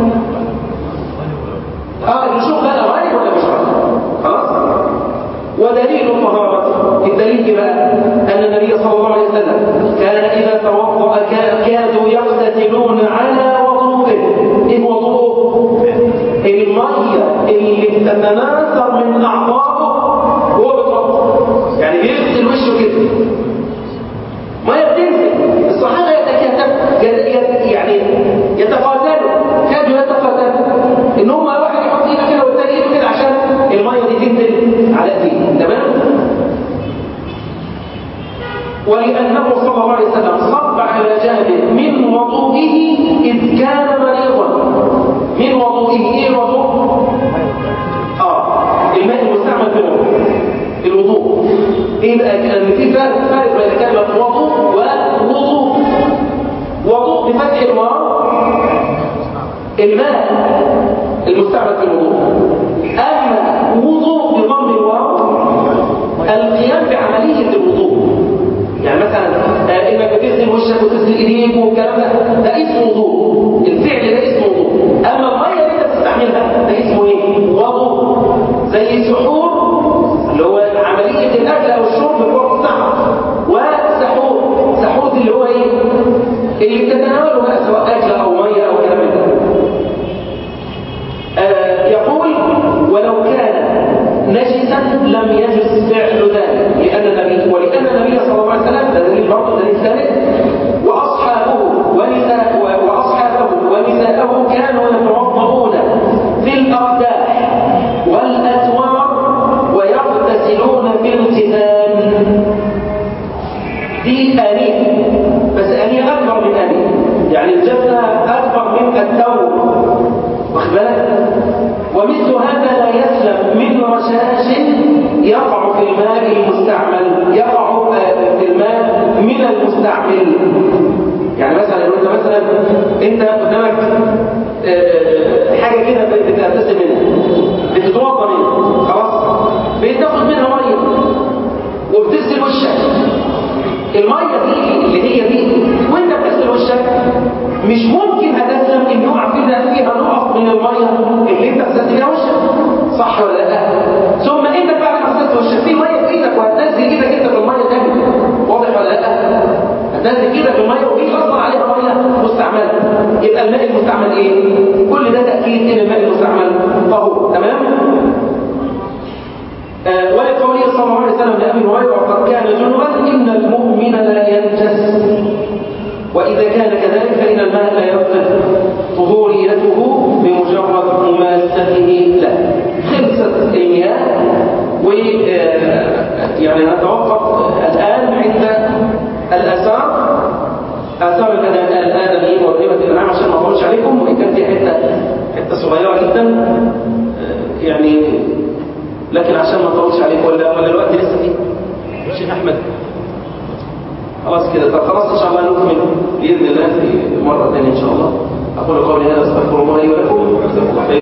اه نشوف بقى غالب ولا مش غالب خلاص ودليل طهارته الدليل بقى ان النبي صلى الله عليه وسلم كان اذا توضا كادوا يقتتلون على وضوءه ايه وضوءه الميه اللي بتتناثر من اعضائه وهو بيتوضا يعني بيغسل وشه كده ميه بتنزل الصحابه يتكاتفوا يعني يتقاتلوا كادوا يتقاتلوا ان هم واحد يحط ايده كده والتاني ايده كده عشان الميه دي تنزل على ايديه تمام ولانه صلى الله عليه وسلم صب على جابر من وضوئه اذ كان مريضا من وضوئه ايه وضوء اه الماء المستعمل في الوضوء الوضوء ايه بقى لان في فرق فرق بين كلمه وضوء ووضوء وضوء بفتح الواو الماء المستعمل في الوضوء أما وضوء بضم الواو القيام بعملية الوضوء يعني مثلا آه، انك بتغسل وشك وتغسل ايديك والكلام ده ده اسمه وضوء الفعل ده اسمه وضوء اما الميه اللي انت بتستعملها ده اسمه ايه وضوء زي السحور اللي هو عمليه الاكل او الشرب في وقت السحر وسحور سحور اللي هو ايه اللي بتتناوله بقى سواء اكل او ميه او كلام من ده آه، يقول ولو كان نجسا لم يجز فعل ذلك لأن النبي ولأن النبي صلى الله عليه وسلم ده دليل برضه دليل ثالث وأصحابه ونساء وأصحابه ونساءه كانوا يتوضؤون في الأرداح والأتوار ويغتسلون في الختان دي آنية بس آنية أكبر من آنية يعني الجنة أكبر من الثور واخد بالك ومثل هذا لا يسلم من رشاش يقع في الماء المستعمل يقع آه، في الماء من المستعمل يعني مثلا لو انت مثلا انت قدامك آه، حاجه كده بتغتسل منها بتتوضا منها خلاص بتاخد منها ميه وبتغسل وشك الميه دي اللي هي دي وانت بتغسل وشك مش ممكن هتسلم ان يقع فيها فيها نقط من الميه اللي انت غسلت فيها وشك صح ولا لا ثم انت بعد ما غسلت وشك في ميه في ايدك وهتنزل ايدك انت في الميه تاني واضح ولا لا هتنزل ايدك في الميه وفي اصلا عليها ميه مستعمله يبقى الماء المستعمل ايه كل ده تاكيد ان الماء المستعمل طهور تمام آه، ولقوله صلى الله عليه وسلم لأبي هريرة قد كان جنبا إن المؤمن لا ينجس وإذا كان كذلك فإن الماء لا يفقد طهوريته بمجرد مماسته له خلصت المياه و آه، يعني نتوقف الآن عند الآثار آثار الأدب الآدمي وطيبة الأنعام عشان ما أطولش عليكم وإن كان في حتة حتة صغيرة جدا آه، يعني لكن عشان ما اطولش عليك ولا ولا الوقت لسه فيه شيخ احمد خلاص كده طب خلاص ان شاء الله نكمل باذن الله في مره ثانيه ان شاء الله اقول قولي هذا استغفر الله لي ولكم جزاكم الله خيرا